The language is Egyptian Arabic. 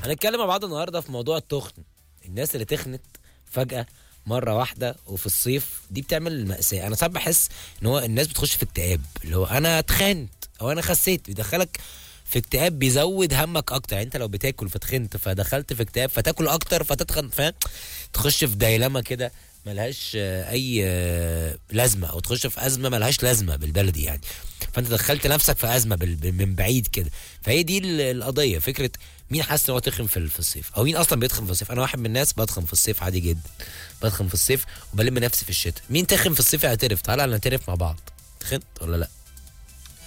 هنتكلم مع بعض النهارده في موضوع التخن الناس اللي تخنت فجأة مرة واحدة وفي الصيف دي بتعمل مأساة أنا ساعات بحس إن هو الناس بتخش في اكتئاب اللي هو أنا اتخنت أو أنا خسيت بيدخلك في اكتئاب بيزود همك أكتر يعني أنت لو بتاكل فتخنت فدخلت في اكتئاب فتاكل أكتر فتتخن فاهم تخش في دايلما كده ملهاش آه، أي آه، لازمة أو تخش في أزمة ملهاش لازمة بالبلدي يعني فأنت دخلت نفسك في أزمة بال- من بعيد كده فهي دي ال- القضية فكرة مين حاسس ان هو تخن في ال- في الصيف او مين اصلا بيتخن في الصيف انا واحد من الناس بتخن في الصيف عادي جدا بتخن في الصيف وبلم نفسي في الشتاء مين تخن في الصيف يعترف تعالى نعترف مع بعض تخنت ولا لا